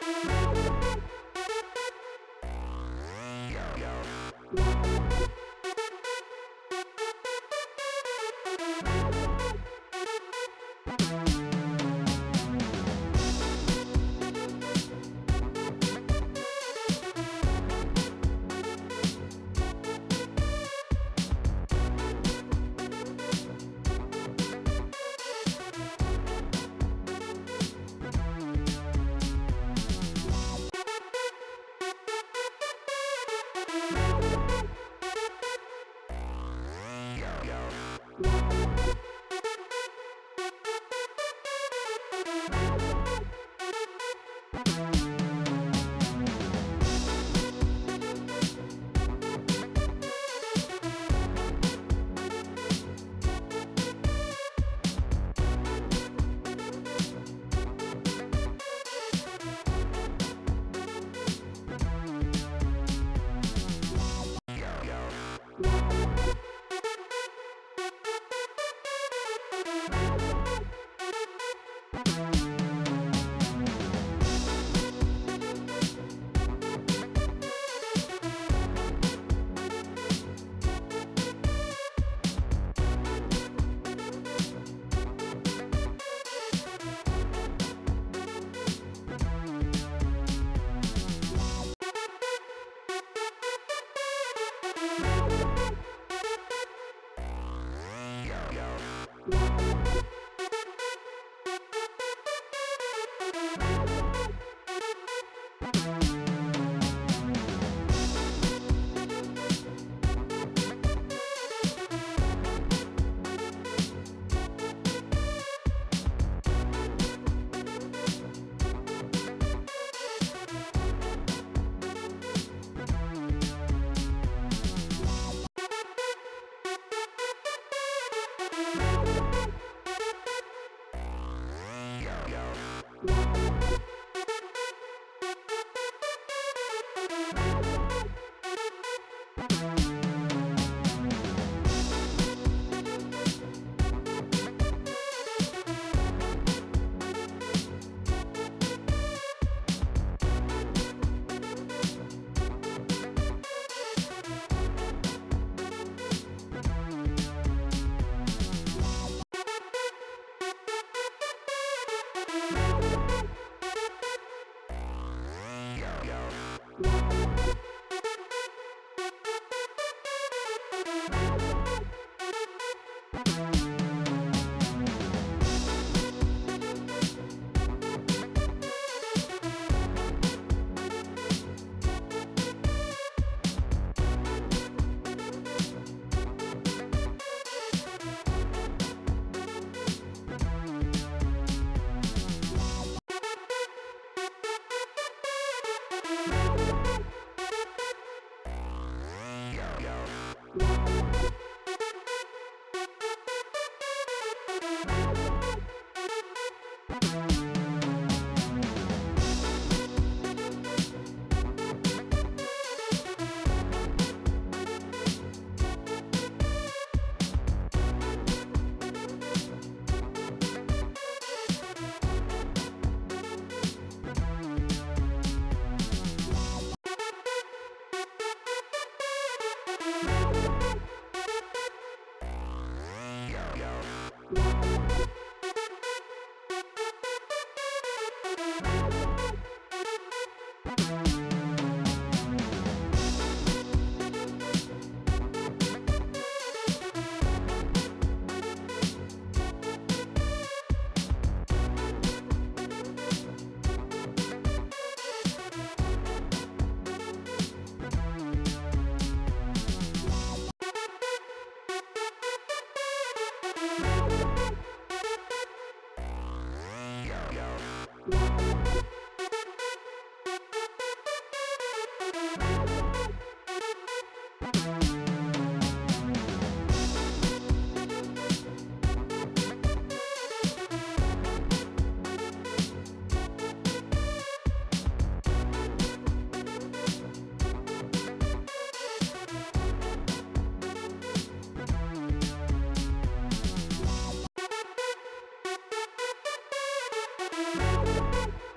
Thank you.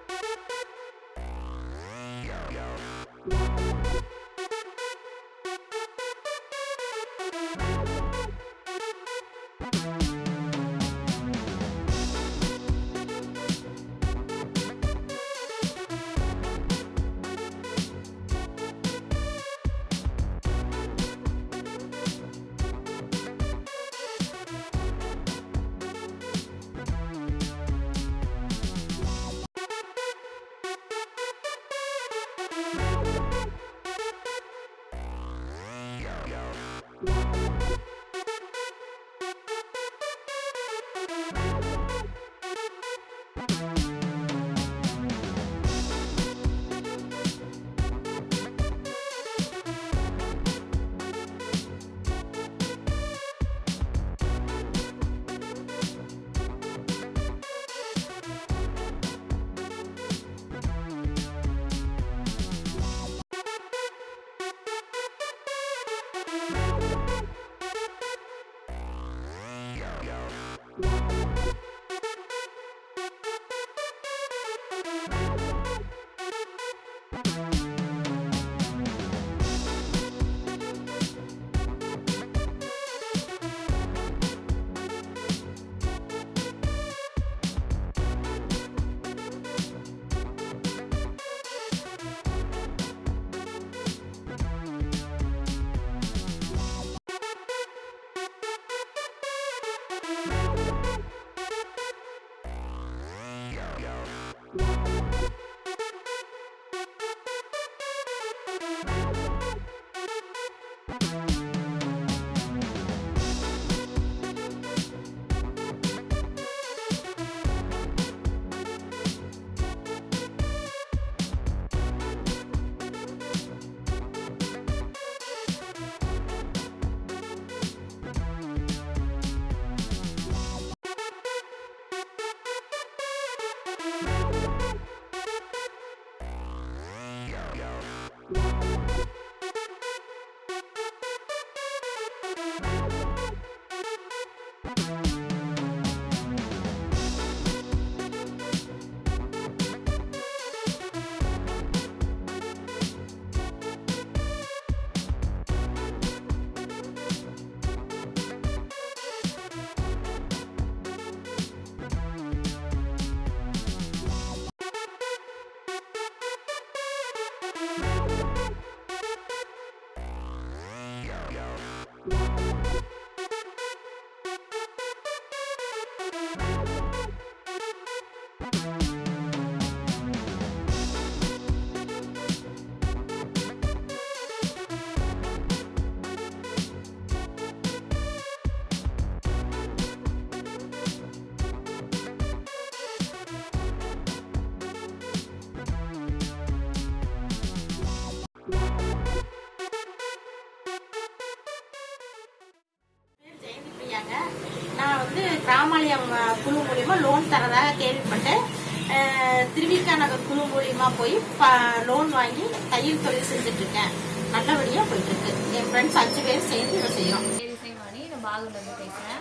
பேர் ஜெயந்தி பிரியாங்க நான் வந்து கிராமாலயம் அஹ், குழு மூலியமா லோன் தரதாக கேள்விப்பட்டேன் அஹ், திருவிக்கா நகர் குழு மூலியமா போய் லோன் வாங்கி தையல் தொழில் செஞ்சுட்டு இருக்கேன் நல்லபடியா போயிட்டு இருக்கு என் ஃப்ரெண்ட்ஸ் அஞ்சு பேர் சேர்ந்து இதை செய்யறோம் பேர் இசைவாணி நான் பாகூர்லேருந்து பேசுகிறேன்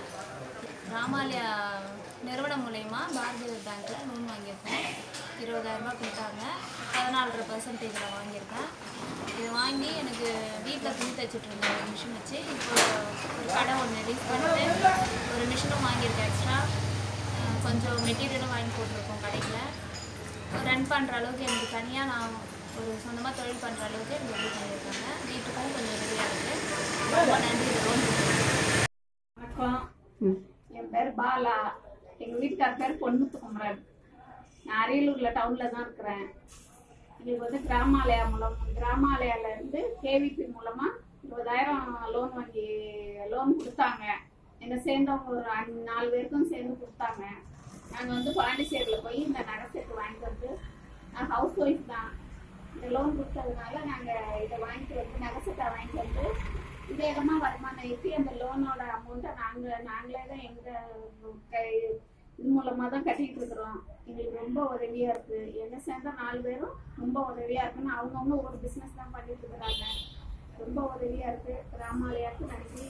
ராமாலயா நிறுவனம் மூலயமா பாரதிய பேங்க்கில் லோன் வாங்கியிருக்கேன் இருபதாயிரம் ரூபாய் கொடுத்தாங்க பதினாலரை பர்சன்டேஜில் வாங்கியிருக்கேன் இது வாங்கி எனக்கு வீட்டில் துணி தைச்சிட்டு இருந்தேன் ஒரு மிஷின் வச்சு இப்போ ஒரு கடை ஒன்று ரிலீஸ் பண்ணிட்டு ஒரு மிஷினும் வாங்கியிருக்கேன் எக்ஸ்ட்ரா கொஞ்சம் மெட்டீரியலும் வாங்கி போட்டிருக்கோம் கடையில் ரன் பண்ணுற அளவுக்கு எனக்கு தனியாக நான் ஒரு சொந்தமாக தொழில் பண்ணுற அளவுக்கு எனக்கு உதவி பண்ணியிருக்காங்க வீட்டுக்கும் கொஞ்சம் உதவியாக இருக்குது ரொம்ப நன்றி இந்த லோன் வணக்கம் என் பேர் பாலா எங்கள் வீட்டுக்கார பேர் பொன்முத்து குமரன் நான் அரியலூர்ல டவுன்ல தான் இருக்கிறேன் எங்களுக்கு வந்து கிராமாலயா மூலம் கிராமாலயால இருந்து கேவிபி மூலமா இருபதாயிரம் லோன் வாங்கி லோன் கொடுத்தாங்க என்னை சேர்ந்தவங்க ஒரு அஞ்சு- நாலு பேருக்கும் சேர்ந்து கொடுத்தாங்க நாங்கள் வந்து பாண்டிச்சேரியில் போய் இந்த நகை செட்டு வாங்கிட்டு வந்து நான் ஹவுஸ் ஒய்ஃப் தான் இந்த லோன் கொடுத்ததுனால நாங்கள் இதை வாங்கிட்டு வந்து நகை செட்டை வாங்கிட்டு வந்து வேகமாக வருமானம் ஈட்டி அந்த லோனோட அமௌண்ட்டை நாங்கள் நாங்களே தான் எங்கள் கை இது மூலமாக தான் கட்டிட்டு இருக்கிறோம் எங்களுக்கு ரொம்ப உதவியாக இருக்குது என்ன சேர்ந்த நாலு பேரும் ரொம்ப உதவியாக இருக்குன்னு அவங்கவுங்க ஒரு பிஸ்னஸ் தான் பண்ணிட்டு இருக்கிறாங்க ரொம்ப உதவியாக இருக்குது ராமாலயாவுக்கு நன்றி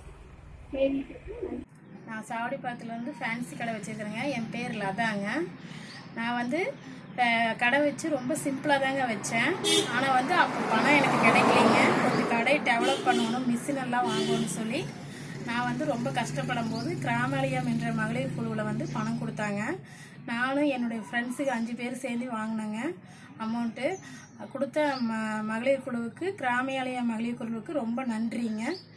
கேவிக்கு நன்றி நான் சாவடிப்பாக்கத்தில் வந்து ஃபேன்சி கடை வச்சுருக்கிறேங்க என் பேர் லதாங்க நான் வந்து அஹ், கடை வச்சு ரொம்ப சிம்பிளாக தாங்க வச்சேன் ஆனால் வந்து அப்போ பணம் எனக்கு கிடைக்கலைங்க கொஞ்சம் கடை டெவலப் பண்ணணும் மிஷின் எல்லாம் வாங்கணும்னு சொல்லி நான் வந்து ரொம்ப கஷ்டப்படும் போது கிராமலியம் என்ற மகளிர் குழுவில் வந்து பணம் கொடுத்தாங்க நானும் என்னுடைய ஃப்ரெண்ட்ஸுக்கு அஞ்சு பேர் சேர்ந்து வாங்கினேங்க அமௌண்ட்டு கொடுத்த ம மகளிர் குழுவுக்கு கிராமியாலய மகளிர் குழுவுக்கு ரொம்ப நன்றிங்க